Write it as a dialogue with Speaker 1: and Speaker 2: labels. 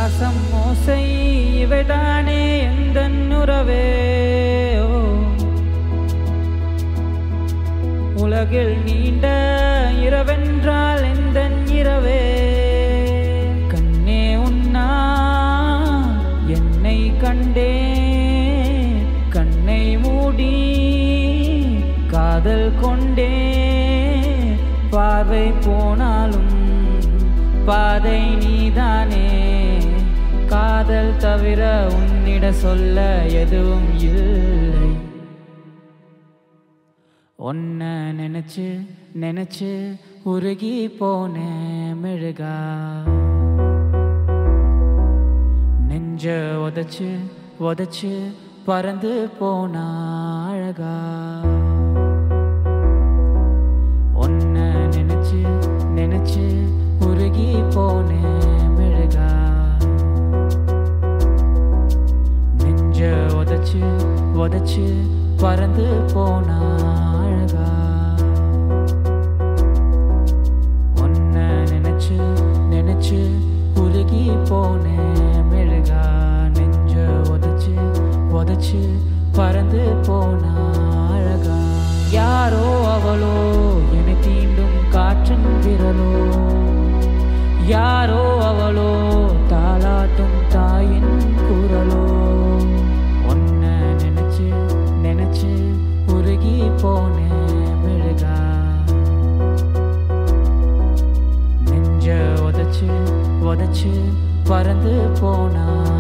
Speaker 1: பாசம் மோசை இவைதானே எந்த உறவே ஓ உலகில் நீண்ட இரவென்றால் எந்த இரவே கண்ணே உன்னா என்னை கண்டே கண்ணை மூடி காதல் கொண்டே பார்வை போனாலும் பாதை நீதானே காதல் தவிர உன்னிட சொல்ல எதுவும் இல்லை ஒன்ன நினைச்சு நினைச்சு உருகி போனேன் மெழுகா நெஞ்ச உதச்சு உதச்சு பறந்து போனா அழகா ஒன்ன நினைச்சு நினைச்சு உருகி போனேன் மெழுகா நெஞ்ச உதச்சு உதச்சு பறந்து போனா அழகா ஒன்ன நினைச்சு நினைச்சு உருகி போனேன் மெழுகா நெஞ்ச உதச்சு உதச்சு பறந்து போனா அழகா யாரோ அவளோ என்னை தீண்டும் காற்றின் விரலோ யாரோ அவளோ தாளாட்டும் தாயின் குரலோ ஒன்ன நினைச்சு நினைச்சு உருகி போனேன் மெழுகா நெஞ்ச உதச்சு உதச்சு பறந்து போனா